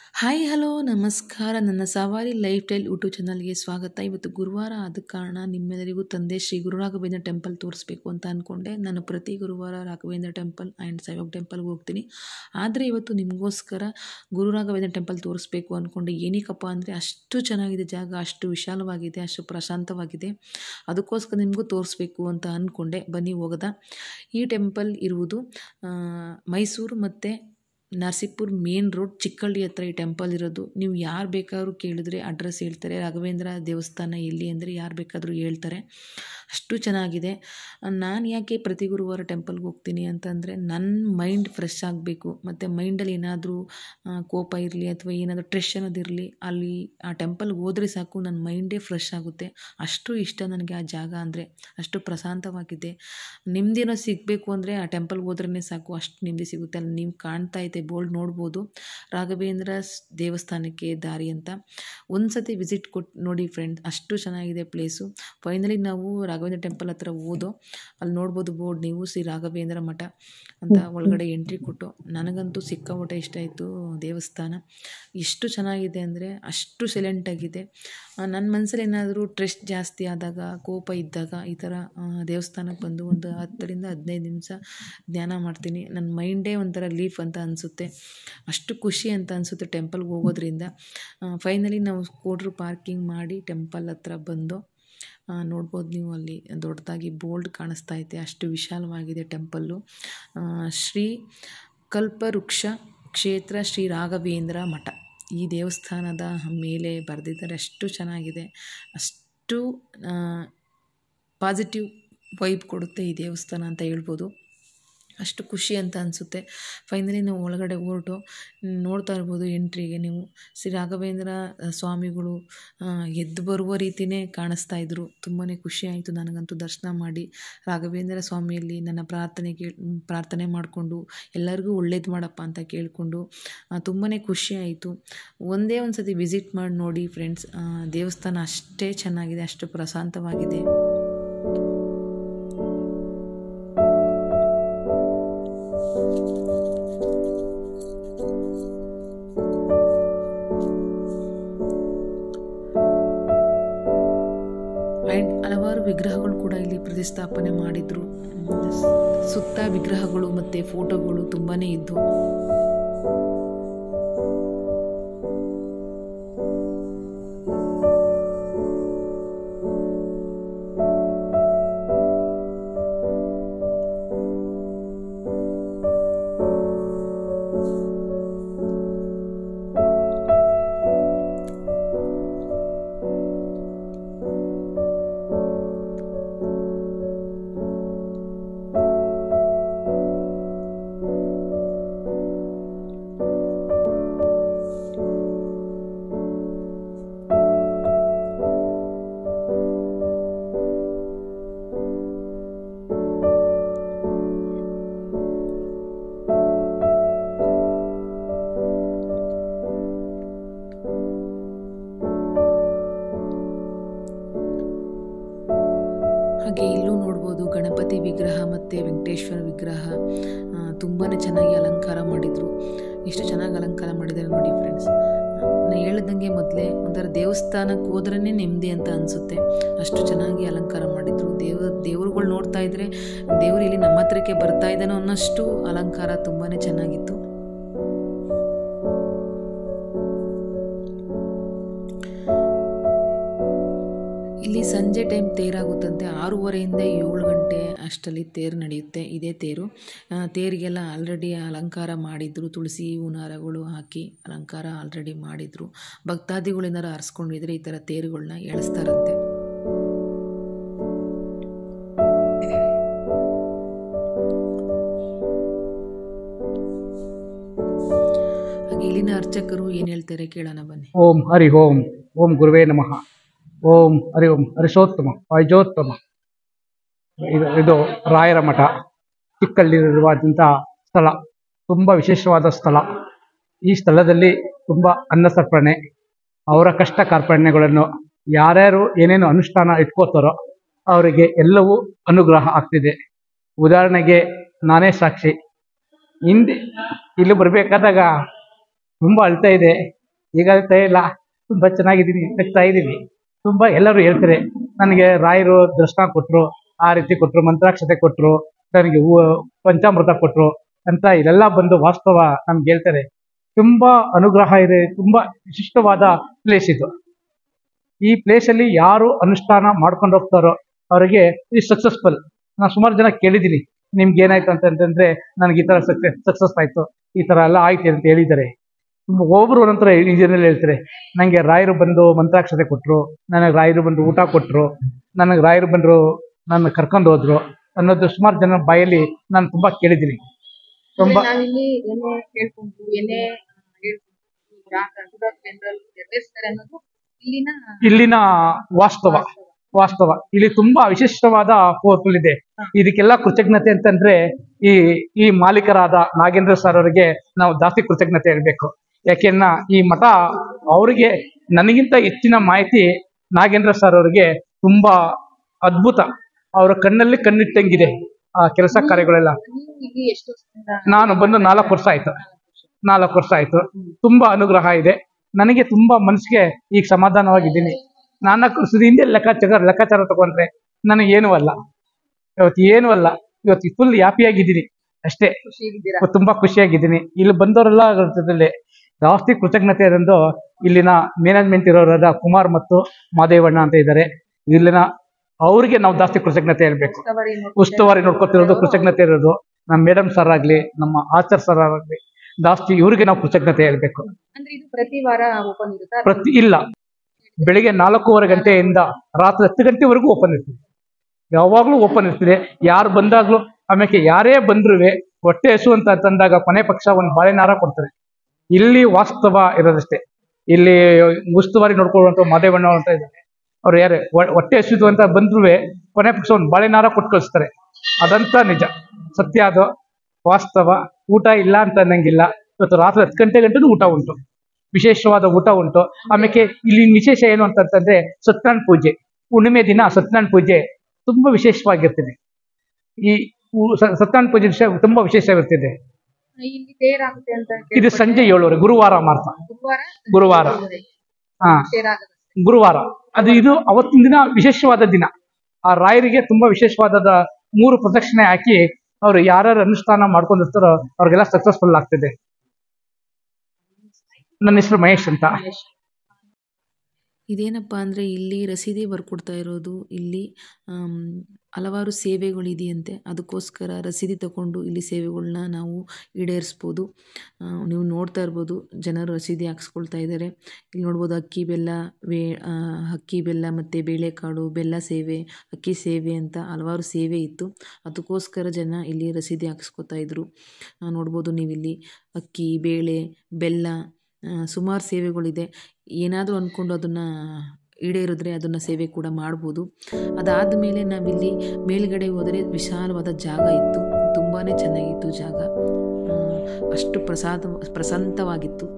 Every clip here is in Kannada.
ಹಾಯ್ ಹಲೋ ನಮಸ್ಕಾರ ನನ್ನ ಸವಾರಿ ಲೈಫ್ ಸ್ಟೈಲ್ ಯೂಟ್ಯೂಬ್ ಚಾನಲ್ಗೆ ಸ್ವಾಗತ ಇವತ್ತು ಗುರುವಾರ ಆದ ಕಾರಣ ನಿಮ್ಮೆಲ್ಲರಿಗೂ ತಂದೆ ಶ್ರೀ ಗುರು ರಾಘವೇಂದ್ರ ಟೆಂಪಲ್ ತೋರಿಸ್ಬೇಕು ಅಂತ ಅಂದ್ಕೊಂಡೆ ನಾನು ಪ್ರತಿ ಗುರುವಾರ ರಾಘವೇಂದ್ರ ಟೆಂಪಲ್ ಆ್ಯಂಡ್ ಸಾಯಿಬಾಬಾ ಟೆಂಪಲ್ಗೆ ಹೋಗ್ತೀನಿ ಆದರೆ ಇವತ್ತು ನಿಮಗೋಸ್ಕರ ಗುರು ರಾಘವೇಂದ್ರ ಟೆಂಪಲ್ ತೋರಿಸ್ಬೇಕು ಅಂದ್ಕೊಂಡೆ ಏನಕ್ಕಪ್ಪ ಅಂದರೆ ಅಷ್ಟು ಚೆನ್ನಾಗಿದೆ ಜಾಗ ಅಷ್ಟು ವಿಶಾಲವಾಗಿದೆ ಅಷ್ಟು ಪ್ರಶಾಂತವಾಗಿದೆ ಅದಕ್ಕೋಸ್ಕರ ನಿಮಗೂ ತೋರಿಸ್ಬೇಕು ಅಂತ ಅಂದ್ಕೊಂಡೆ ಬನ್ನಿ ಹೋಗದ ಈ ಟೆಂಪಲ್ ಇರುವುದು ಆ, ಮೈಸೂರು ಮತ್ತು ನರಸೀಪುರ ಮೇನ್ ರೋಡ್ ಚಿಕ್ಕಳ್ಳಿ ಹತ್ರ ಈ ಟೆಂಪಲ್ ಇರೋದು ನೀವು ಯಾರು ಬೇಕಾದ್ರೂ ಕೇಳಿದ್ರೆ ಅಡ್ರೆಸ್ ಹೇಳ್ತಾರೆ ರಾಘವೇಂದ್ರ ದೇವಸ್ಥಾನ ಎಲ್ಲಿ ಅಂದರೆ ಯಾರು ಬೇಕಾದರೂ ಹೇಳ್ತಾರೆ ಅಷ್ಟು ಚೆನ್ನಾಗಿದೆ ನಾನು ಯಾಕೆ ಪ್ರತಿ ಗುರುವಾರ ಟೆಂಪಲ್ಗೆ ಹೋಗ್ತೀನಿ ಅಂತಂದರೆ ನನ್ನ ಮೈಂಡ್ ಫ್ರೆಶ್ ಆಗಬೇಕು ಮತ್ತು ಮೈಂಡಲ್ಲಿ ಏನಾದರೂ ಕೋಪ ಇರಲಿ ಅಥವಾ ಏನಾದರೂ ಟ್ರೆಶ್ ಅನ್ನೋದಿರಲಿ ಅಲ್ಲಿ ಆ ಟೆಂಪಲ್ಗೆ ಹೋದರೆ ಸಾಕು ನನ್ನ ಮೈಂಡೇ ಫ್ರೆಶ್ ಆಗುತ್ತೆ ಅಷ್ಟು ಇಷ್ಟ ನನಗೆ ಆ ಜಾಗ ಅಂದರೆ ಅಷ್ಟು ಪ್ರಶಾಂತವಾಗಿದೆ ನೆಮ್ಮದಿನೋ ಸಿಗಬೇಕು ಅಂದರೆ ಆ ಟೆಂಪಲ್ಗೆ ಹೋದ್ರೇ ಸಾಕು ಅಷ್ಟು ನೆಮ್ಮದಿ ಸಿಗುತ್ತೆ ಅಲ್ಲಿ ನೀವು ಕಾಣ್ತಾ ಐತೆ ಬೋರ್ಡ್ ನೋಡ್ಬೋದು ರಾಘವೇಂದ್ರ ಸ್- ದೇವಸ್ಥಾನಕ್ಕೆ ದಾರಿ ಅಂತ ಒಂದು ಸತಿ ವಿಸಿಟ್ ಕೊಟ್ಟು ನೋಡಿ ಫ್ರೆಂಡ್ ಅಷ್ಟು ಚೆನ್ನಾಗಿದೆ ಪ್ಲೇಸು ಫೈನಲಿ ನಾವು ರಾಘವೇಂದ್ರ ಟೆಂಪಲ್ ಹತ್ರ ಹೋದೋ ಅಲ್ಲಿ ನೋಡ್ಬೋದು ಬೋರ್ಡ್ ನೀವು ಶ್ರೀ ರಾಘವೇಂದ್ರ ಮಠ ಅಂತ ಒಳಗಡೆ ಎಂಟ್ರಿ ಕೊಟ್ಟು ನನಗಂತೂ ಸಿಕ್ಕಾಪಟ್ಟೆ ಇಷ್ಟ ಆಯಿತು ದೇವಸ್ಥಾನ ಎಷ್ಟು ಚೆನ್ನಾಗಿದೆ ಅಂದರೆ ಅಷ್ಟು ಸೈಲೆಂಟಾಗಿದೆ ನನ್ನ ಮನಸ್ಸಲ್ಲಿ ಏನಾದರೂ ಟ್ರೆಸ್ಟ್ ಜಾಸ್ತಿ ಆದಾಗ ಕೋಪ ಇದ್ದಾಗ ಈ ಥರ ಆ, ದೇವಸ್ಥಾನಕ್ಕೆ ಬಂದು ಒಂದು ಹತ್ತರಿಂದ ಹದಿನೈದು ನಿಮಿಷ ಧ್ಯಾನ ಮಾಡ್ತೀನಿ ನನ್ನ ಮೈಂಡೇ ಒಂಥರ ಲೀಫ್ ಅಂತ ಅನಿಸುತ್ತೆ ಅಷ್ಟು ಖುಷಿ ಅಂತ ಅನಿಸುತ್ತೆ ಟೆಂಪಲ್ಗೆ ಹೋಗೋದ್ರಿಂದ ಫೈನಲಿ ನಾವು ಸ್ಕೂಟ್ರು ಪಾರ್ಕಿಂಗ್ ಮಾಡಿ ಟೆಂಪಲ್ ಹತ್ರ ಬಂದು ಆ, ನೋಡ್ಬೋದು ನೀವು ಅಲ್ಲಿ ದೊಡ್ಡದಾಗಿ ಬೋಲ್ಡ್ ಕಾಣಿಸ್ತಾ ಐತೆ ಅಷ್ಟು ವಿಶಾಲವಾಗಿದೆ ಟೆಂಪಲ್ಲು ಆ, ಶ್ರೀ ಕಲ್ಪವೃಕ್ಷ ಕ್ಷೇತ್ರ ಶ್ರೀ ರಾಘವೇಂದ್ರ ಮಠ ಈ ದೇವಸ್ಥಾನದ ಮೇಲೆ ಬರೆದಿದ್ದಾರೆ ಅಷ್ಟು ಚೆನ್ನಾಗಿದೆ ಅಷ್ಟು ಪಾಸಿಟಿವ್ ವೈಬ್ ಕೊಡುತ್ತೆ ಈ ದೇವಸ್ಥಾನ ಅಂತ ಹೇಳ್ಬೋದು ಅಷ್ಟು ಖುಷಿ ಅಂತ ಅನಿಸುತ್ತೆ ಫೈನಲಿ ನಾವು ಒಳಗಡೆ ಹೊರಟು ನೋಡ್ತಾ ಇರ್ಬೋದು ಎಂಟ್ರಿಗೆ ನೀವು ಶ್ರೀ ರಾಘವೇಂದ್ರ ಆ, ಸ್ವಾಮಿಗಳು ಆ, ಎದ್ದು ಬರುವ ರೀತಿಯೇ ಕಾಣಿಸ್ತಾ ಇದ್ರು ತುಂಬಾ ಖುಷಿ ಆಯಿತು ನನಗಂತೂ ದರ್ಶನ ಮಾಡಿ ರಾಘವೇಂದ್ರ ಸ್ವಾಮಿಯಲ್ಲಿ ನನ್ನ ಪ್ರಾರ್ಥನೆ ಕೇಳಿ ಪ್ರಾರ್ಥನೆ ಮಾಡಿಕೊಂಡು ಎಲ್ಲರಿಗೂ ಒಳ್ಳೇದು ಮಾಡಪ್ಪ ಅಂತ ಕೇಳಿಕೊಂಡು ತುಂಬಾ ಖುಷಿ ಆಯಿತು ಒಂದೇ ಒಂದು ಸತಿ ವಿಸಿಟ್ ಮಾಡಿ ನೋಡಿ ಫ್ರೆಂಡ್ಸ್ ದೇವಸ್ಥಾನ ಅಷ್ಟೇ ಚೆನ್ನಾಗಿದೆ ಅಷ್ಟು ಪ್ರಶಾಂತವಾಗಿದೆ ಆ್ಯಂಡ್ ಹಲವಾರು ವಿಗ್ರಹಗಳು ಕೂಡ ಇಲ್ಲಿ ಪ್ರತಿಷ್ಠಾಪನೆ ಮಾಡಿದ್ರು ಸುತ್ತ ವಿಗ್ರಹಗಳು ಮತ್ತು ಫೋಟೋಗಳು ತುಂಬಾ ಇದ್ವು ಹಾಗೆ ಇಲ್ಲೂ ನೋಡ್ಬೋದು ಗಣಪತಿ ವಿಗ್ರಹ ಮತ್ತು ವೆಂಕಟೇಶ್ವರ ವಿಗ್ರಹ ತುಂಬಾ ಚೆನ್ನಾಗಿ ಅಲಂಕಾರ ಮಾಡಿದರು ಎಷ್ಟು ಚೆನ್ನಾಗಿ ಅಲಂಕಾರ ಮಾಡಿದ್ದಾರೆ ನೋಡಿ ಫ್ರೆಂಡ್ಸ್ ನಾನು ಹೇಳ್ದಂಗೆ ಮೊದಲೇ ಒಂಥರ ದೇವಸ್ಥಾನಕ್ಕೆ ಹೋದ್ರೇ ನೆಮ್ಮದಿ ಅಂತ ಅನಿಸುತ್ತೆ ಅಷ್ಟು ಚೆನ್ನಾಗಿ ಅಲಂಕಾರ ಮಾಡಿದರು ದೇವ ದೇವ್ರುಗಳು ನೋಡ್ತಾ ಇದ್ರೆ ದೇವರು ಇಲ್ಲಿ ನಮ್ಮ ಹತ್ರಕ್ಕೆ ಬರ್ತಾ ಇದ್ದಾನೋ ಅನ್ನೋಷ್ಟು ಅಲಂಕಾರ ತುಂಬಾ ಚೆನ್ನಾಗಿತ್ತು ಇಲ್ಲಿ ಸಂಜೆ ಟೈಮ್ ತೇರಾಗುತ್ತಂತೆ ಆರೂವರೆಯಿಂದ ಏಳು ಗಂಟೆ ಅಷ್ಟರಲ್ಲಿ ತೇರು ನಡೆಯುತ್ತೆ ಇದೇ ತೇರು ಆ, ತೇರಿಗೆಲ್ಲ ಆಲ್ರೆಡಿ ಅಲಂಕಾರ ಮಾಡಿದ್ರು ತುಳಸಿ ಹೂನಾರಗಳು ಹಾಕಿ ಅಲಂಕಾರ ಆಲ್ರೆಡಿ ಮಾಡಿದ್ರು ಭಕ್ತಾದಿಗಳೇನಾರು ಆರಿಸ್ಕೊಂಡಿದ್ರೆ ಈ ಥರ ತೇರುಗಳನ್ನ ಎಳಿಸ್ತಾರಂತೆ ಹಾಗೆ ಇಲ್ಲಿನ ಅರ್ಚಕರು ಏನು ಹೇಳ್ತಾರೆ ಕೇಳೋಣ ಬನ್ನಿ ಓಂ ಹರಿ ಓಂ ಓಂ ಗುರುವೇ ನಮಃ ಓಂ ಹರಿ ಓಂ ಹರಿಷೋತ್ತಮ ವೈಜೋತ್ತಮ ಇದು ಇದು ರಾಯರ ಮಠ ಚಿಕ್ಕಲ್ಲಿರುವಾದಂಥ ಸ್ಥಳ ತುಂಬ ವಿಶೇಷವಾದ ಸ್ಥಳ ಈ ಸ್ಥಳದಲ್ಲಿ ತುಂಬ ಅನ್ನಸರ್ಪಣೆ ಅವರ ಕಷ್ಟ ಕಾರ್ಪಣ್ಯಗಳನ್ನು ಯಾರ್ಯಾರು ಏನೇನು ಅನುಷ್ಠಾನ ಇಟ್ಕೋತಾರೋ ಅವರಿಗೆ ಎಲ್ಲವೂ ಅನುಗ್ರಹ ಆಗ್ತಿದೆ ಉದಾಹರಣೆಗೆ ನಾನೇ ಸಾಕ್ಷಿ ಹಿಂದೆ ಇಲ್ಲಿ ಬರಬೇಕಾದಾಗ ತುಂಬ ಅಳ್ತಾ ಇದೆ ಈಗ ಹೇಳ್ತಾ ಇಲ್ಲ ತುಂಬ ಚೆನ್ನಾಗಿದ್ದೀನಿ ನಗ್ತಾ ಇದ್ದೀನಿ ತುಂಬ ಎಲ್ಲರೂ ಹೇಳ್ತಾರೆ ನನಗೆ ರಾಯರು ದರ್ಶನ ಕೊಟ್ಟರು ಆ ರೀತಿ ಕೊಟ್ಟರು ಮಂತ್ರಾಕ್ಷತೆ ಕೊಟ್ಟರು ನನಗೆ ಹೂ ಪಂಚಾಮೃತ ಕೊಟ್ಟರು ಅಂತ ಇದೆಲ್ಲ ಬಂದು ವಾಸ್ತವ ನಮ್ಗೆ ಹೇಳ್ತಾರೆ ತುಂಬಾ ಅನುಗ್ರಹ ಇದೆ ತುಂಬಾ ವಿಶಿಷ್ಟವಾದ ಪ್ಲೇಸ್ ಇದು ಈ ಪ್ಲೇಸಲ್ಲಿ ಯಾರು ಅನುಷ್ಠಾನ ಮಾಡ್ಕೊಂಡು ಹೋಗ್ತಾರೋ ಅವರಿಗೆ ಈ ಸಕ್ಸಸ್ಫುಲ್ ನಾನು ಸುಮಾರು ಜನ ಕೇಳಿದ್ದೀನಿ ನಿಮ್ಗೆ ಏನಾಯ್ತು ಅಂತಂದ್ರೆ ನನಗೆ ಈ ಥರ ಸಕ್ಸಸ್ ಸಕ್ಸಸ್ ಆಯ್ತು ಈ ಥರ ಎಲ್ಲ ಆಯ್ತು ಅಂತ ಹೇಳಿದ್ದಾರೆ ಒಬ್ಬರು ಒಂದೊಂಥರ ಇಂಜಿನಿಯರ್ ಹೇಳ್ತಾರೆ ನನಗೆ ರಾಯರು ಬಂದು ಮಂತ್ರಾಕ್ಷತೆ ಕೊಟ್ಟರು ನನಗೆ ರಾಯರು ಬಂದು ಊಟ ಕೊಟ್ಟರು ನನಗೆ ರಾಯರು ಬಂದರು ನನ್ನ ಕರ್ಕೊಂಡು ಹೋದ್ರು ಅನ್ನೋದು ಸುಮಾರು ಜನ ಬಾಯಲ್ಲಿ ನಾನು ತುಂಬಾ ಕೇಳಿದ್ದೀನಿ ತುಂಬಾ ನಾವಿಲ್ಲಿ ಏನೇ ಹೇಳ್ಕೊಂಡು ಏನೇ ಹೇಳ್ಕೊಂಡು ಜನರಲ್ ನೆರವೇರಿಸ್ತಾರೆ ಅನ್ನೋದು ಇಲ್ಲಿನ ಇಲ್ಲಿನ ವಾಸ್ತವ ವಾಸ್ತವ ಇಲ್ಲಿ ತುಂಬಾ ವಿಶಿಷ್ಟವಾದ ಪೋರ್ಟಲ್ ಇದೆ ಇದಕ್ಕೆಲ್ಲ ಕೃತಜ್ಞತೆ ಅಂತಂದ್ರೆ ಈ ಈ ಮಾಲೀಕರಾದ ನಾಗೇಂದ್ರ ಸರ್ ಅವರಿಗೆ ನಾವು ಜಾಸ್ತಿ ಕೃತಜ್ಞತೆ ಹೇಳ್ಬೇಕು ಯಾಕೆನ್ನ ಈ ಮಠ ಅವರಿಗೆ ನನಗಿಂತ ಹೆಚ್ಚಿನ ಮಾಹಿತಿ ನಾಗೇಂದ್ರ ಸರ್ ಅವರಿಗೆ ತುಂಬಾ ಅದ್ಭುತ ಅವರ ಕಣ್ಣಲ್ಲಿ ಕಣ್ಣಿಟ್ಟಂಗಿದೆ ಆ ಕೆಲಸ ಕಾರ್ಯಗಳೆಲ್ಲ ನೀವು ಇಲ್ಲಿ ಎಷ್ಟು ವರ್ಷದಿಂದ ನಾನು ಬಂದು ನಾಲ್ಕು ವರ್ಷ ಆಯ್ತು ನಾಲ್ಕು ವರ್ಷ ಆಯ್ತು ತುಂಬಾ ಅನುಗ್ರಹ ಇದೆ ನನಗೆ ತುಂಬಾ ಮನಸ್ಸಿಗೆ ಈಗ ಸಮಾಧಾನವಾಗಿದ್ದೀನಿ ನಾಲ್ಕು ವರ್ಷದ ಹಿಂದೆ ಲೆಕ್ಕಾಚಾರ ಲೆಕ್ಕಾಚಾರ ತಗೊಂಡ್ರೆ ನನಗೆ ಏನೂ ಅಲ್ಲ ಇವತ್ತು ಏನೂ ಅಲ್ಲ ಇವತ್ತು ಫುಲ್ ಹ್ಯಾಪಿಯಾಗಿದ್ದೀನಿ ಅಷ್ಟೇ ಖುಷಿಯಾಗಿದ್ದೀರಾ ಇವತ್ತು ತುಂಬಾ ಖುಷಿಯಾಗಿದ್ದೀನಿ ಇಲ್ಲಿ ಬಂದವರೆಲ್ಲ ಜೊತೆಲಿ ಜಾಸ್ತಿ ಕೃತಜ್ಞತೆ ಇರೋದು ಇಲ್ಲಿನ ಮ್ಯಾನೇಜ್ಮೆಂಟ್ ಇರೋರಾದ ಕುಮಾರ್ ಮತ್ತು ಮಾದೇವಣ್ಣ ಅಂತ ಇದ್ದಾರೆ ಇಲ್ಲಿನ ಅವ್ರಿಗೆ ನಾವು ಜಾಸ್ತಿ ಕೃತಜ್ಞತೆ ಹೇಳ್ಬೇಕು ಉಸ್ತುವಾರಿ ನೋಡ್ಕೊಂಡು ಉಸ್ತುವಾರಿ ನೋಡ್ಕೊತಿರೋದು ಕೃತಜ್ಞತೆ ಇರೋದು ನಮ್ಮ ಮೇಡಮ್ ಸರ್ ಆಗ್ಲಿ ನಮ್ಮ ಆಚಾರ್ ಸರ್ ಆಗ್ಲಿ ಜಾಸ್ತಿ ಇವ್ರಿಗೆ ನಾವು ಕೃತಜ್ಞತೆ ಹೇಳ್ಬೇಕು ಅಂದ್ರೆ ಇದು ಪ್ರತಿ ವಾರ ಓಪನ್ ಇರುತ್ತಾ ಪ್ರತಿ ಇಲ್ಲ ಬೆಳಿಗ್ಗೆ ನಾಲ್ಕೂವರೆ ಗಂಟೆಯಿಂದ ರಾತ್ರಿ ಹತ್ತು ಗಂಟೆವರೆಗೂ ಓಪನ್ ಇರ್ತದೆ ಯಾವಾಗ್ಲೂ ಓಪನ್ ಇರ್ತದೆ ಯಾರು ಬಂದಾಗ್ಲೂ ಆಮೇಲೆ ಯಾರೇ ಬಂದ್ರು ಹೊಟ್ಟೆ ಹಸು ಅಂತ ತಂದಾಗ ಕೊನೆ ಪಕ್ಷ ಒಂದು ಬಾಳೆನಾರ ಕೊಡ್ತಾರೆ ಇಲ್ಲಿ ವಾಸ್ತವ ಇರೋದಷ್ಟೇ ಇಲ್ಲಿ ಉಸ್ತುವಾರಿ ನೋಡ್ಕೊಳ್ಳುವಂತ ಮಾದೇವಣ್ಣ ಅಂತ ಇದ್ದಾರೆ ಅವ್ರು ಯಾರೇ ಹೊ- ಹೊಟ್ಟೆ ಹಸಿದು ಅಂತ ಬಂದ್ರು ಕೊನೆ ಪಕ್ಷ ಒಂದು ಬಾಳೆನಾರ ಕೊಟ್ಟು ಕಳಿಸ್ತಾರೆ ಅದಂತ ನಿಜ ಸತ್ಯ ಅದು ವಾಸ್ತವ ಊಟ ಇಲ್ಲ ಅಂತ ಅನ್ನಂಗಿಲ್ಲ ಇವತ್ತು ರಾತ್ರಿ ಹತ್ತು ಗಂಟೆ ಗಂಟೆನೂ ಊಟ ಉಂಟು ವಿಶೇಷವಾದ ಊಟ ಉಂಟು ಆಮೇಲೆ ಇಲ್ಲಿ ವಿಶೇಷ ಏನು ಅಂತಂತಂದ್ರೆ ಸತ್ಯನಾರಾಯಣ ಪೂಜೆ ಹುಣ್ಣಿಮೆ ದಿನ ಸತ್ಯನಾರಾಯಣ ಪೂಜೆ ತುಂಬಾ ವಿಶೇಷವಾಗಿರ್ತದೆ ಈ ಉ- ಸ- ಸತ್ಯನಾರಾಯಣ ಪೂಜೆ ವಿಷಯ ತುಂಬಾ ವಿಶೇಷವಿರ್ತದೆ ಇಲ್ಲಿ ತೇರಾಗುತ್ತೆ ಅಂತ ಇದು ಕೇಳ್ಪಟ್ಟೆ. ಸಂಜೆ ಏಳುವರೆ ಗುರುವಾರ ಮಾತ್ರ ಗುರುವಾರ ಗುರುವಾರ. ಏಳುವರೆ. ಹಾ ತೇರಾಗುತ್ತೆ ಗುರುವಾರ ಅದು ಇದು ಅವತ್ತಿನ ದಿನ ವಿಶೇಷವಾದ ದಿನ ಆ ರಾಯರಿಗೆ ತುಂಬಾ ವಿಶೇಷವಾದ ಮೂರು ಪ್ರದಕ್ಷಿಣೆ ಹಾಕಿ ಅವ್ರು ಯಾರ್ಯಾರು ಅನುಷ್ಠಾನ ಮಾಡ್ಕೊಂಡಿರ್ತಾರೋ ಅವ್ರಿಗೆಲ್ಲ ಸಕ್ಸಸ್ಫುಲ್ ಆಗ್ತದೆ ನನ್ನ ಹೆಸರು ಮಹೇಶ್ ಅಂತ ಇದೇನಪ್ಪ ಅಂದರೆ ಇಲ್ಲಿ ರಸೀದಿ ಬರ್ಕೊಡ್ತಾ ಇರೋದು ಇಲ್ಲಿ ಆಮ್, ಹಲವಾರು ಸೇವೆಗಳಿದೆಯಂತೆ ಅದಕ್ಕೋಸ್ಕರ ರಸೀದಿ ತಗೊಂಡು ಇಲ್ಲಿ ಸೇವೆಗಳನ್ನ ನಾವು ಈಡೇರಿಸ್ಬೋದು ಆ, ನೀವು ನೋಡ್ತಾ ಇರ್ಬೋದು ಜನರು ರಸೀದಿ ಹಾಕ್ಸ್ಕೊಳ್ತಾ ಇದ್ದಾರೆ ಇಲ್ಲಿ ನೋಡ್ಬೋದು ಅಕ್ಕಿ ಬೆಲ್ಲ ವೇ ಆ, ಅಕ್ಕಿ ಬೆಲ್ಲ ಮತ್ತು ಬೇಳೆಕಾಳು ಬೆಲ್ಲ ಸೇವೆ ಅಕ್ಕಿ ಸೇವೆ ಅಂತ ಹಲವಾರು ಸೇವೆ ಇತ್ತು ಅದಕ್ಕೋಸ್ಕರ ಜನ ಇಲ್ಲಿ ರಸೀದಿ ಹಾಕ್ಸ್ಕೊತಾ ಇದ್ರು ಆ, ನೋಡ್ಬೋದು ನೀವಿಲ್ಲಿ ಅಕ್ಕಿ ಬೇಳೆ ಬೆಲ್ಲ ಸುಮಾರು ಸೇವೆಗಳಿದೆ ಏನಾದರೂ ಅಂದ್ಕೊಂಡು ಅದನ್ನು ಈಡೇರಿದ್ರೆ ಅದನ್ನು ಸೇವೆ ಕೂಡ ಮಾಡ್ಬೋದು ಅದಾದ ಮೇಲೆ ನಾವಿಲ್ಲಿ ಮೇಲ್ಗಡೆ ಹೋದರೆ ವಿಶಾಲವಾದ ಜಾಗ ಇತ್ತು ತುಂಬಾ ಚೆನ್ನಾಗಿತ್ತು ಜಾಗ ಆ, ಅಷ್ಟು ಪ್ರಸಾದ ಪ್ರಶಾಂತವಾಗಿತ್ತು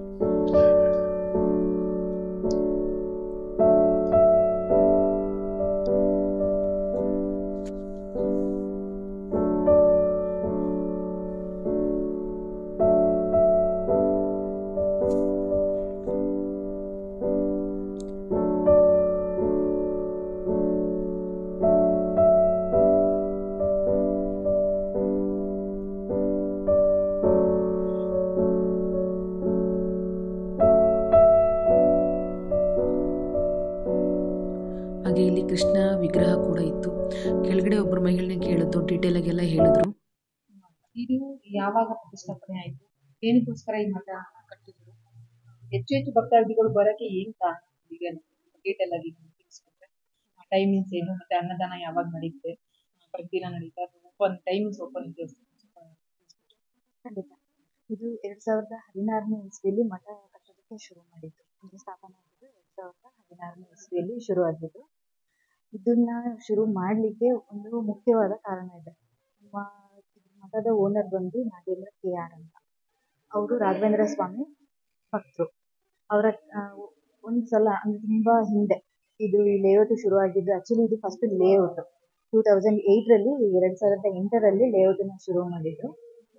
ಹಾಗೆ ಇಲ್ಲಿ ಕೃಷ್ಣ ವಿಗ್ರಹ ಕೂಡ ಇತ್ತು ಕೆಳಗಡೆ ಒಬ್ಬರು ಮಹಿಳೆನ ಕೇಳಿದ್ದು ಡೀಟೇಲಾಗೆಲ್ಲ ಹೇಳಿದ್ರು ಇದು ಯಾವಾಗ ಪ್ರತಿಷ್ಠಾಪನೆ ಆಯ್ತು ಏನಕ್ಕೋಸ್ಕರ ಈ ಮಠ ಕಟ್ಟಿದ್ರು ಹೆಚ್ಚು ಹೆಚ್ಚು ಭಕ್ತಾದಿಗಳು ಬರಕ್ಕೆ ಏನ್ ಕಾರಣ ಈಗ ಡೀಟೇಲ್ ಆಗಿ ನಮ್ಗೆ ತಿಳಿಸ್ಕೊಟ್ರೆ ಟೈಮಿಂಗ್ಸ್ ಏನು ಮತ್ತೆ ಅನ್ನದಾನ ಯಾವಾಗ ನಡೆಯುತ್ತೆ ಪ್ರತಿದಿನ ನಡೀತಾ ಓಪನ್ ಟೈಮಿಂಗ್ಸ್ ಓಪನ್ ಇದೆ ಖಂಡಿತ ಇದು ಎರಡ್ ಸಾವಿರದ ಹದಿನಾರನೇ ಇಸ್ವಿಯಲ್ಲಿ ಮಠ ಕಟ್ಟೋದಕ್ಕೆ ಶುರು ಮಾಡಿದ್ದು ಇದು ಸ್ಥಾಪನೆ ಆಗಿದ್ದು ಎರಡ್ ಸಾವಿರದ ಹದಿನಾರನೇ ಇಸ್ವಿಯಲ್ಲಿ ಶುರು ಆಗಿದ್ದು ಇದನ್ನ ಶುರು ಮಾಡ್ಲಿಕ್ಕೆ ಒಂದು ಮುಖ್ಯವಾದ ಕಾರಣ ಇದೆ ನಮ್ಮ ಮಠದ ಓನರ್ ಬಂದು ನಾಗೇಂದ್ರ ಕೆ ಆರ್ ಅಂತ ಅವರು ರಾಘವೇಂದ್ರ ಸ್ವಾಮಿ ಭಕ್ತರು ಅವರ ಒಂದು ಸಲ ಅಂದ್ರೆ ತುಂಬಾ ಹಿಂದೆ ಇದು ಈ ಲೇಔಟ್ ಶುರು ಆಗಿದ್ದು ಆಕ್ಚುಲಿ ಇದು ಫಸ್ಟ್ ಲೇಔಟ್ ಟೂ ತೌಸಂಡ್ ಏಯ್ಟ್ರಲ್ಲಿ ಎರಡ್ ಸಾವಿರದ ಎಂಟರಲ್ಲಿ ಲೇಔಟನ್ನ ಶುರು ಮಾಡಿದ್ರು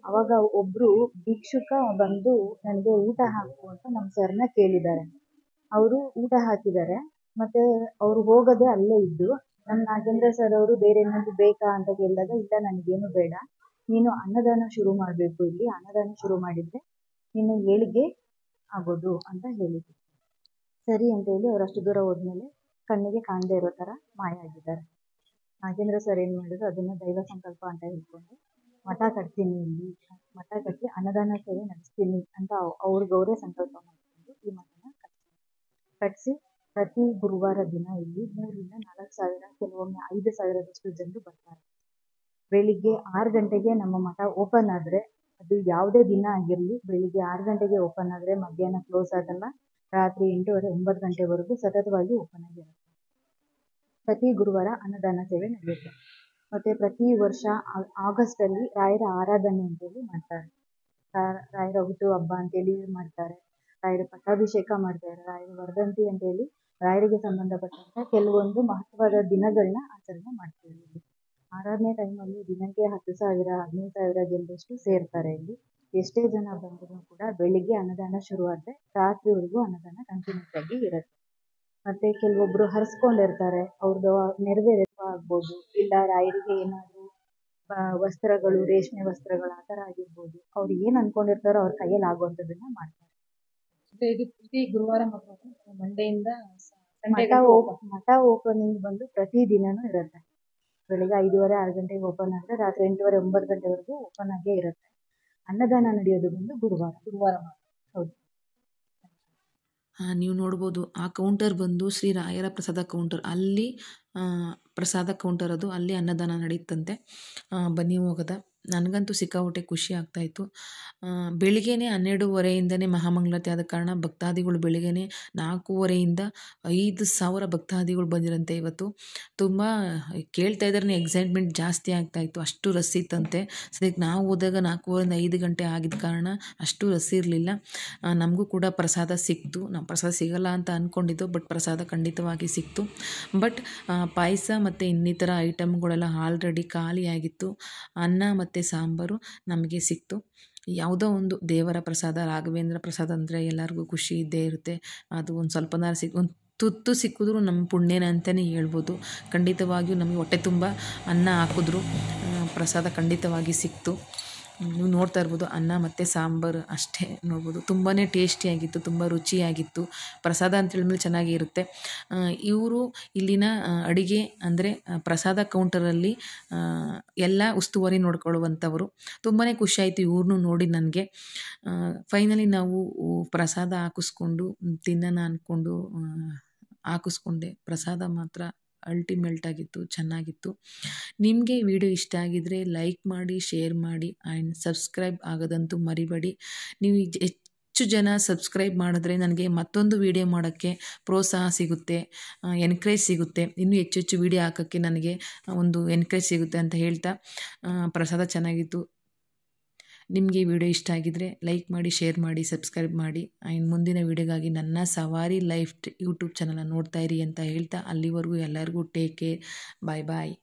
ಅವಾಗ ಒಬ್ರು ಭಿಕ್ಷುಕ ಬಂದು ನನಗೆ ಊಟ ಹಾಕು ಅಂತ ನಮ್ಮ ಸರ್ನ ಕೇಳಿದ್ದಾರೆ ಅವರು ಊಟ ಹಾಕಿದ್ದಾರೆ ಮತ್ತೆ ಅವ್ರು ಹೋಗದೆ ಅಲ್ಲೇ ಇದ್ದು ನಮ್ಮ ನಾಗೇಂದ್ರ ಸರ್ ಅವರು ಬೇರೆ ಏನಾದ್ರು ಬೇಕಾ ಅಂತ ಕೇಳಿದಾಗ ಇಲ್ಲ ನನಗೇನು ಬೇಡ ನೀನು ಅನ್ನದಾನ ಶುರು ಮಾಡಬೇಕು ಇಲ್ಲಿ ಅನ್ನದಾನ ಶುರು ಮಾಡಿದ್ರೆ ನೀನು ಏಳಿಗೆ ಆಗೋದು ಅಂತ ಹೇಳಿದ್ರು ಸರಿ ಅಂತ ಹೇಳಿ ಅವ್ರು ಅಷ್ಟು ದೂರ ಹೋದ್ಮೇಲೆ ಕಣ್ಣಿಗೆ ಕಾಣದೇ ಇರೋ ಥರ ಮಾಯ ಆಗಿದ್ದಾರೆ ನಾಗೇಂದ್ರ ಸರ್ ಏನು ಮಾಡಿದ್ರು ಅದನ್ನ ದೈವ ಸಂಕಲ್ಪ ಅಂತ ಹೇಳ್ಕೊಂಡು ಮಠ ಕಟ್ತೀನಿ ಇಲ್ಲಿ ಮಠ ಕಟ್ಟಿ ಅನ್ನದಾನ ಸೇವೆ ನಡೆಸ್ತೀನಿ ಅಂತ ಅವ್- ಅವ್ರಿಗೆ ಅವರೇ ಸಂಕಲ್ಪ ಮಾಡಿಕೊಂಡು ಈ ಮಠನ ಕಟ್ತಾರೆ ಕಟ್ಟಿಸಿ ಪ್ರತಿ ಗುರುವಾರ ದಿನ ಇಲ್ಲಿ ಮೂರಿಂದ ನಾಲ್ಕು ಸಾವಿರ ಕೆಲವೊಮ್ಮೆ ಐದು ಸಾವಿರದಷ್ಟು ಜನರು ಬರ್ತಾರೆ ಬೆಳಿಗ್ಗೆ ಆರು ಗಂಟೆಗೆ ನಮ್ಮ ಮಠ ಓಪನ್ ಆದರೆ ಅದು ಯಾವುದೇ ದಿನ ಆಗಿರಲಿ ಬೆಳಿಗ್ಗೆ ಆರು ಗಂಟೆಗೆ ಓಪನ್ ಆದರೆ ಮಧ್ಯಾಹ್ನ ಕ್ಲೋಸ್ ಆಗಲ್ಲ ರಾತ್ರಿ ಎಂಟೂವರೆ ಒಂಬತ್ತು ಗಂಟೆವರೆಗೂ ಸತತವಾಗಿ ಓಪನ್ ಆಗಿರುತ್ತೆ ಪ್ರತಿ ಗುರುವಾರ ಅನ್ನದಾನ ಸೇವೆ ನಡೆಯುತ್ತೆ ಮತ್ತೆ ಪ್ರತಿ ವರ್ಷ ಆ- ಆಗಸ್ಟಲ್ಲಿ ರಾಯರ ಆರಾಧನೆ ಅಂತೇಳಿ ಮಾಡ್ತಾರೆ ರಾ- ರಾಯರ ಹುಟ್ಟು ಹಬ್ಬ ಅಂತೇಳಿ ಮಾಡ್ತಾರೆ ರಾಯರ ಪಟ್ಟಾಭಿಷೇಕ ಮಾಡ್ತಾರೆ ರಾಯರ ವರ್ಧಂತಿ ಅಂತೇಳಿ ರಾಯರಿಗೆ ಸಂಬಂಧಪಟ್ಟಂತ ಕೆಲವೊಂದು ಮಹತ್ವದ ದಿನಗಳನ್ನ ಆಚರಣೆ ಮಾಡ್ತೀವಿ ಇಲ್ಲಿ ಆರಾಧನೆ ಟೈಮಲ್ಲಿ ದಿನಕ್ಕೆ ಹತ್ತು ಸಾವಿರ ಹದಿನೈದು ಸಾವಿರ ಜನರಷ್ಟು ಸೇರ್ತಾರೆ ಇಲ್ಲಿ ಎಷ್ಟೇ ಜನ ಬಂದರೂ ಕೂಡ ಬೆಳಿಗ್ಗೆ ಅನ್ನದಾನ ಶುರು ಆದರೆ ರಾತ್ರಿವರೆಗೂ ಅನ್ನದಾನ ಕಂಟಿನ್ಯೂಸ್ ಆಗಿ ಇರುತ್ತೆ ಮತ್ತೆ ಕೆಲವೊಬ್ರು ಹರಿಸ್ಕೊಂಡಿರ್ತಾರೆ ಅವ್ರದ್ದು ನೆರವೇರಿಸುವ ಆಗ್ಬೋದು ಇಲ್ಲ ರಾಯರಿಗೆ ಏನಾದರೂ ವಸ್ತ್ರಗಳು ರೇಷ್ಮೆ ವಸ್ತ್ರಗಳು ಆ ಥರ ಆಗಿರ್ಬೋದು ಅವ್ರು ಏನು ಅನ್ಕೊಂಡಿರ್ತಾರೋ ಅವ್ರ ಕೈಯಲ್ಲಿ ಆಗುವಂಥದ್ದನ್ನ ಮಾಡ್ತಾರೆ ಮತ್ತೆ ಇದು ಪ್ರತಿ ಗುರುವಾರ ಮತ್ತು ಮಂಡೆಯಿಂದ ಮಠ ಓಪ್ ಮಠ ಓಪನಿಂಗ್ ಬಂದು ಪ್ರತಿ ದಿನನೂ ಇರುತ್ತೆ ಬೆಳಿಗ್ಗೆ ಐದೂವರೆ ಆರು ಗಂಟೆಗೆ ಓಪನ್ ಆದರೆ ರಾತ್ರಿ ಎಂಟೂವರೆ ಒಂಬತ್ತು ಗಂಟೆವರೆಗೂ ಓಪನ್ ಆಗೇ ಇರುತ್ತೆ ಅನ್ನದಾನ ನಡೆಯೋದು ಬಂದು ಗುರುವಾರ ಗುರುವಾರ ಮಾತ್ರ. ಹೌದು ಆ, ನೀವು ನೋಡ್ಬೋದು ಆ ಕೌಂಟರ್ ಬಂದು ಶ್ರೀ ರಾಯರ ಪ್ರಸಾದ ಕೌಂಟರ್ ಅಲ್ಲಿ ಆ, ಪ್ರಸಾದ ಕೌಂಟರ್ ಅದು ಅಲ್ಲಿ ಅನ್ನದಾನ ನಡೀತಂತೆ ಆ, ಬನ್ನಿ ಹೋಗದ ನನಗಂತೂ ಸಿಕ್ಕಾಪಟ್ಟೆ ಖುಷಿ ಆಗ್ತಾಯಿತ್ತು ಬೆಳಿಗ್ಗೆನೇ ಹನ್ನೆರಡೂವರೆಯಿಂದನೇ ಮಹಾಮಂಗಳಾರತಿ ಆದ ಕಾರಣ ಭಕ್ತಾದಿಗಳು ಬೆಳಿಗ್ಗೆನೇ ನಾಲ್ಕೂವರೆಯಿಂದ ಐದು ಸಾವಿರ ಭಕ್ತಾದಿಗಳು ಬಂದಿರಂತೆ ಇವತ್ತು ತುಂಬ ಕೇಳ್ತಾ ಇದ್ರೆ ಎಕ್ಸೈಟ್ಮೆಂಟ್ ಜಾಸ್ತಿ ಆಗ್ತಾಯಿತ್ತು ಅಷ್ಟು ರಸ್ ಇತ್ತಂತೆ ಸದ್ಯಕ್ಕೆ ನಾವು ಹೋದಾಗ ನಾಲ್ಕೂವರೆಯಿಂದ ಐದು ಗಂಟೆ ಆಗಿದ್ದ ಕಾರಣ ಅಷ್ಟು ರಸ್ ಇರಲಿಲ್ಲ ನಮಗೂ ಕೂಡ ಪ್ರಸಾದ ಸಿಕ್ತು ನಾವು ಪ್ರಸಾದ ಸಿಗಲ್ಲ ಅಂತ ಅಂದ್ಕೊಂಡಿದ್ದು ಬಟ್ ಪ್ರಸಾದ ಖಂಡಿತವಾಗಿ ಸಿಕ್ತು ಬಟ್ ಪಾಯಸ ಮತ್ತು ಇನ್ನಿತರ ಐಟಮ್ಗಳೆಲ್ಲ ಆಲ್ರೆಡಿ ಖಾಲಿಯಾಗಿತ್ತು ಅನ್ನ ಮತ್ತು ಸಾಂಬಾರು ನಮಗೆ ಸಿಕ್ತು ಯಾವುದೋ ಒಂದು ದೇವರ ಪ್ರಸಾದ ರಾಘವೇಂದ್ರ ಪ್ರಸಾದ ಅಂದರೆ ಎಲ್ಲರಿಗೂ ಖುಷಿ ಇದ್ದೇ ಇರುತ್ತೆ ಅದು ಒಂದು ಸ್ವಲ್ಪನಾರು ಸಿಕ್ ಒಂದು ತುತ್ತು ಸಿಕ್ಕಿದ್ರು ನಮ್ಮ ಪುಣ್ಯನ ಅಂತಲೇ ಹೇಳ್ಬೋದು ಖಂಡಿತವಾಗಿಯೂ ನಮಗೆ ಹೊಟ್ಟೆ ತುಂಬ ಅನ್ನ ಹಾಕಿದ್ರು ಆ, ಪ್ರಸಾದ ಖಂಡಿತವಾಗಿ ಸಿಕ್ತು ನೀವು ನೋಡ್ತಾ ಇರ್ಬೋದು ಅನ್ನ ಮತ್ತು ಸಾಂಬಾರು ಅಷ್ಟೇ ನೋಡ್ಬೋದು ತುಂಬಾ ಟೇಸ್ಟಿಯಾಗಿತ್ತು ತುಂಬ ರುಚಿಯಾಗಿತ್ತು ಪ್ರಸಾದ ಅಂತ ಹೇಳಿದ್ಮೇಲೆ ಚೆನ್ನಾಗೇ ಇರುತ್ತೆ ಇವರು ಇಲ್ಲಿನ ಆ, ಅಡಿಗೆ ಅಂದರೆ ಪ್ರಸಾದ ಕೌಂಟರಲ್ಲಿ ಆ, ಎಲ್ಲ ಉಸ್ತುವಾರಿ ನೋಡ್ಕೊಳ್ಳುವಂಥವರು ತುಂಬಾ ಖುಷಿ ಆಯಿತು ಇವ್ರನ್ನೂ ನೋಡಿ ನನಗೆ ಫೈನಲಿ ನಾವು ಪ್ರಸಾದ ಹಾಕಿಸ್ಕೊಂಡು ತಿನ್ನೋಣ ಅಂದ್ಕೊಂಡು ಹಾಕಿಸ್ಕೊಂಡೆ ಪ್ರಸಾದ ಮಾತ್ರ ಅಲ್ಟಿಮೇಟ್ ಆಗಿತ್ತು ಚೆನ್ನಾಗಿತ್ತು ನಿಮಗೆ ಈ ವಿಡಿಯೋ ಇಷ್ಟ ಆಗಿದ್ದರೆ ಲೈಕ್ ಮಾಡಿ ಶೇರ್ ಮಾಡಿ ಆ್ಯಂಡ್ ಸಬ್ಸ್ಕ್ರೈಬ್ ಆಗೋದಂತೂ ಮರಿಬೇಡಿ ನೀವು ಈ ಜ- ಹೆಚ್ಚು ಜನ ಸಬ್ಸ್ಕ್ರೈಬ್ ಮಾಡಿದ್ರೆ ನನಗೆ ಮತ್ತೊಂದು ವಿಡಿಯೋ ಮಾಡೋಕ್ಕೆ ಪ್ರೋತ್ಸಾಹ ಸಿಗುತ್ತೆ ಎನ್ಕರೇಜ್ ಸಿಗುತ್ತೆ ಇನ್ನೂ ಹೆಚ್ಚು ಹೆಚ್ಚು ವಿಡಿಯೋ ಹಾಕೋಕ್ಕೆ ನನಗೆ ಒಂದು ಎನ್ಕರೇಜ್ ಸಿಗುತ್ತೆ ಅಂತ ಹೇಳ್ತಾ ಆ, ಪ್ರಸಾದ ಚೆನ್ನಾಗಿತ್ತು ನಿಮಗೆ ಈ ವಿಡಿಯೋ ಇಷ್ಟ ಆಗಿದ್ದರೆ ಲೈಕ್ ಮಾಡಿ ಶೇರ್ ಮಾಡಿ ಸಬ್ಸ್ಕ್ರೈಬ್ ಮಾಡಿ ಆ್ಯಂಡ್ ಮುಂದಿನ ವಿಡಿಯೋಗಾಗಿ ನನ್ನ ಸವಾರಿ ಲೈಫ್ ಯೂಟ್ಯೂಬ್ ಚಾನಲ್ನ ನೋಡ್ತಾ ಇರಿ ಅಂತ ಹೇಳ್ತಾ ಅಲ್ಲಿವರೆಗೂ ಎಲ್ಲರಿಗೂ ಟೇಕ್ ಕೇರ್ ಬಾಯ್ ಬಾಯ್